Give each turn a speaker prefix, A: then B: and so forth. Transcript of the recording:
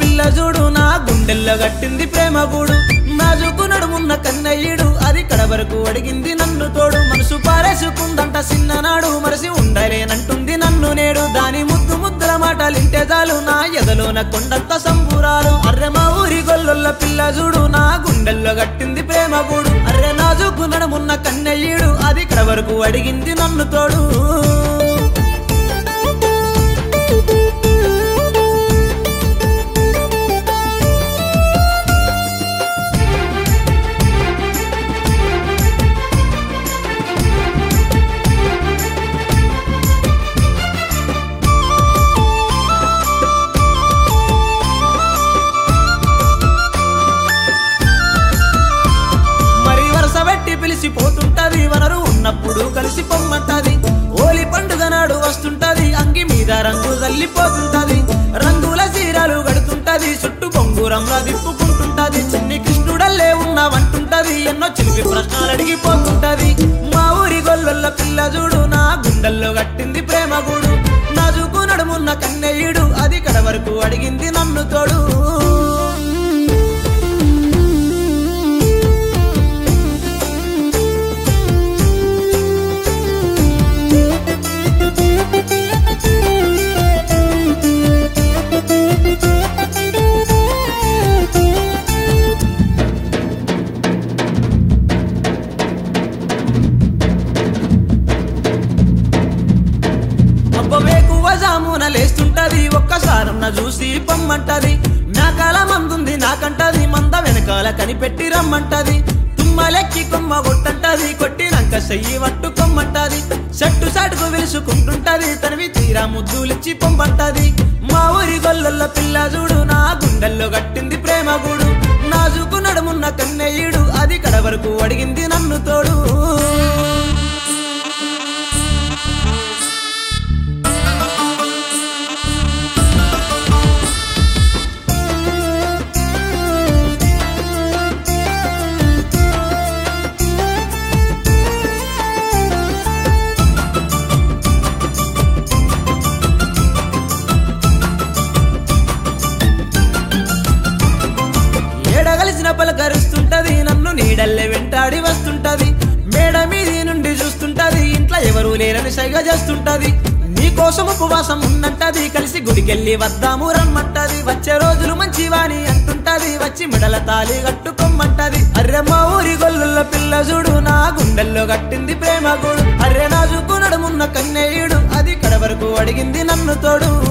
A: పిల్ల చూడు నా గుండెల్లో గట్టింది ప్రేమ గూడు నాజుకు నడుమున్న కన్నయ్యుడు అది కడ వరకు అడిగింది నన్ను తోడు మనసు పారేసుకుందంట చిన్ననాడు మరసి ఉండలేనంటుంది నన్ను నేడు దాని ముద్దు ముద్దుల మాటలింటే చాలు నా ఎదలోన కొండంత సంబురాలు అర్రె మా ఊరి గొల్లొల్ల పిల్ల చూడు నా గుండెల్లో గట్టింది ప్రేమ గూడు అర్రె నాజుకు నడుమున్న కన్నయ్యుడు అది కడ వరకు అడిగింది నన్ను తోడు మరి వరస పెట్టి పిలిచిపోతుంటది వనరు ఉన్నప్పుడు కలిసి పొమ్మంటది ఓలి పండుగ నాడు వస్తుంటది అంగి మీద రంగు తల్లిపోతుంటది రంగుల చీరలు కడుతుంటది చుట్టూ బొంగురంగా తిప్పుకుంటుంటది చిన్ని కృష్ణుడల్లే ఉన్నావంటుంటది ఎన్నో చిలిపి ప్రశ్నలు అడిగిపోతుంటది మా ఊరి గొల్లొల్ల పిల్ల చూడు నా గుండెల్లో కట్టింది ప్రేమ గూడు నాజుకు నడుమున్న కన్నయ్యుడు అది కడ వరకు అడిగింది నన్ను తోడు అబ్బవేకువ జామున లేస్తుంటది ఒక్కసారన్న చూసి పొమ్మంటది నాకాల మందుంది నాకంటది మంద వెనకాల కనిపెట్టి రమ్మంటది తుమ్మలెక్కి కొమ్మ కొట్టంటది కొట్టినాక చెయ్యి పట్టుకొమ్మంటది చెట్టు సాటుకు వెలుసుకుంటుంటది తనవి తీరా ముద్దులిచ్చి పొమ్మంటది మా ఊరి గొల్లల పిల్ల చూడు నా గుండెల్లో కట్టింది ప్రేమ గూడు నాజుకు నడుమున్న కన్నయ్యుడు అది కడ వరకు అడిగింది నన్ను తోడు ఏడగలిసిన పలకరుస్తుంటది నన్ను నీడల్లే వెంటాడి వస్తుంటది మేడ మీది నుండి చూస్తుంటది ఇంట్లో ఎవరూ లేరని సైగ చేస్తుంటది నీ కోసం ఉపవాసం ఉన్నంటది కలిసి గుడికెళ్ళి వద్దాము రమ్మంటది వచ్చే రోజులు మంచివాని అంటుంటది వచ్చి మెడల తాళి కట్టుకోమ్మంటది అర్రె మా ఊరి గొల్లుల పిల్ల చూడు నా గుండెల్లో కట్టింది ప్రేమ గూడు అర్రె నా చూకు నడుమున్న కన్నయ్యుడు అది కడ వరకు అడిగింది నన్ను తోడు